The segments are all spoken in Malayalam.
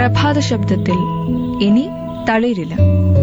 പ്രഭാത ശബ്ദത്തിൽ ഇനി തളിരില്ല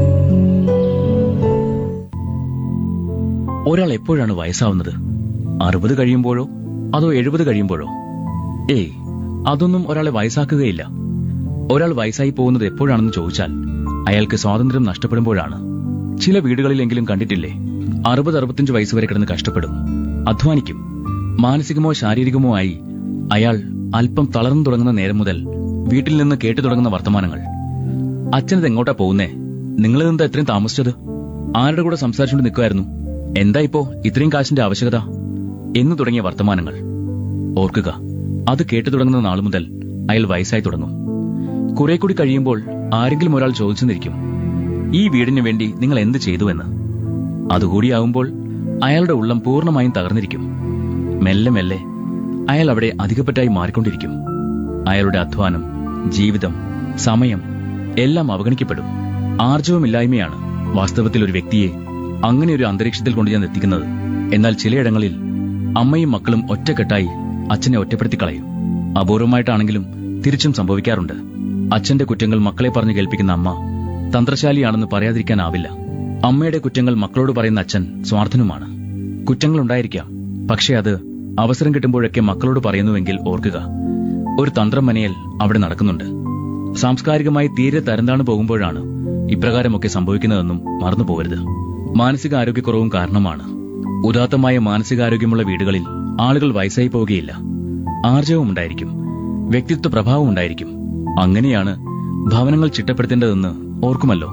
ഒരാൾ എപ്പോഴാണ് വയസ്സാവുന്നത് അറുപത് കഴിയുമ്പോഴോ അതോ എഴുപത് കഴിയുമ്പോഴോ ഏയ് അതൊന്നും ഒരാളെ വയസ്സാക്കുകയില്ല ഒരാൾ വയസ്സായി പോകുന്നത് എപ്പോഴാണെന്ന് ചോദിച്ചാൽ അയാൾക്ക് സ്വാതന്ത്ര്യം നഷ്ടപ്പെടുമ്പോഴാണ് ചില വീടുകളിലെങ്കിലും കണ്ടിട്ടില്ലേ അറുപത് അറുപത്തിയഞ്ച് വയസ്സ് വരെ കിടന്ന് കഷ്ടപ്പെടും അധ്വാനിക്കും മാനസികമോ ശാരീരികമോ ആയി അയാൾ അല്പം തളർന്നു തുടങ്ങുന്ന നേരം മുതൽ വീട്ടിൽ നിന്ന് കേട്ടു തുടങ്ങുന്ന വർത്തമാനങ്ങൾ അച്ഛനത് എങ്ങോട്ടാ പോകുന്നേ നിങ്ങളിതെന്താ ഇത്രയും താമസിച്ചത് ആരുടെ കൂടെ സംസാരിച്ചുകൊണ്ട് നിൽക്കുമായിരുന്നു എന്താ ഇപ്പോ ഇത്രയും കാശിന്റെ ആവശ്യകത എന്നു തുടങ്ങിയ വർത്തമാനങ്ങൾ ഓർക്കുക അത് കേട്ടു തുടങ്ങുന്ന നാളു മുതൽ അയാൾ വയസ്സായി തുടങ്ങും കുറെ കൂടി കഴിയുമ്പോൾ ആരെങ്കിലും ഒരാൾ ചോദിച്ചെന്നിരിക്കും ഈ വീടിന് വേണ്ടി നിങ്ങൾ എന്ത് ചെയ്തുവെന്ന് അതുകൂടിയാവുമ്പോൾ അയാളുടെ ഉള്ളം പൂർണ്ണമായും തകർന്നിരിക്കും മെല്ലെ മെല്ലെ അയാൾ അവിടെ അധികപ്പറ്റായി മാറിക്കൊണ്ടിരിക്കും അയാളുടെ അധ്വാനം ജീവിതം സമയം എല്ലാം അവഗണിക്കപ്പെടും ആർജവമില്ലായ്മയാണ് വാസ്തവത്തിൽ ഒരു വ്യക്തിയെ അങ്ങനെ ഒരു അന്തരീക്ഷത്തിൽ കൊണ്ട് ഞാൻ എത്തിക്കുന്നത് എന്നാൽ ചിലയിടങ്ങളിൽ അമ്മയും മക്കളും ഒറ്റക്കെട്ടായി അച്ഛനെ ഒറ്റപ്പെടുത്തി കളയും അപൂർവമായിട്ടാണെങ്കിലും തിരിച്ചും സംഭവിക്കാറുണ്ട് അച്ഛന്റെ കുറ്റങ്ങൾ മക്കളെ പറഞ്ഞു കേൾപ്പിക്കുന്ന അമ്മ തന്ത്രശാലിയാണെന്ന് പറയാതിരിക്കാനാവില്ല അമ്മയുടെ കുറ്റങ്ങൾ മക്കളോട് പറയുന്ന അച്ഛൻ സ്വാർത്ഥനുമാണ് കുറ്റങ്ങൾ ഉണ്ടായിരിക്കാം പക്ഷേ അത് അവസരം കിട്ടുമ്പോഴൊക്കെ മക്കളോട് പറയുന്നുവെങ്കിൽ ഓർക്കുക ഒരു തന്ത്രം മനയൽ അവിടെ നടക്കുന്നുണ്ട് സാംസ്കാരികമായി തീരെ തരംതാണു പോകുമ്പോഴാണ് ഇപ്രകാരമൊക്കെ സംഭവിക്കുന്നതെന്നും മറന്നു പോകരുത് മാനസികാരോഗ്യക്കുറവും കാരണമാണ് ഉദാത്തമായ മാനസികാരോഗ്യമുള്ള വീടുകളിൽ ആളുകൾ വയസ്സായി പോവുകയില്ല ആർജവം ഉണ്ടായിരിക്കും വ്യക്തിത്വ പ്രഭാവം ഉണ്ടായിരിക്കും അങ്ങനെയാണ് ഭവനങ്ങൾ ചിട്ടപ്പെടുത്തേണ്ടതെന്ന് ഓർക്കുമല്ലോ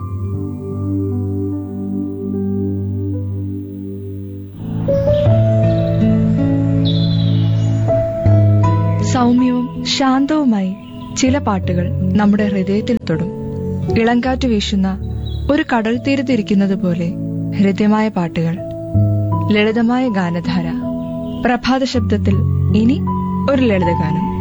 സൗമ്യവും ശാന്തവുമായി ചില പാട്ടുകൾ നമ്മുടെ ഹൃദയത്തിൽ തൊടും ഇളങ്കാറ്റ് വീശുന്ന ഒരു കടൽ തീരത്തിരിക്കുന്നത് പോലെ ഹൃദ്യമായ പാട്ടുകൾ ലളിതമായ ഗാനധാര പ്രഭാത ശബ്ദത്തിൽ ഇനി ഒരു ലളിതഗാനം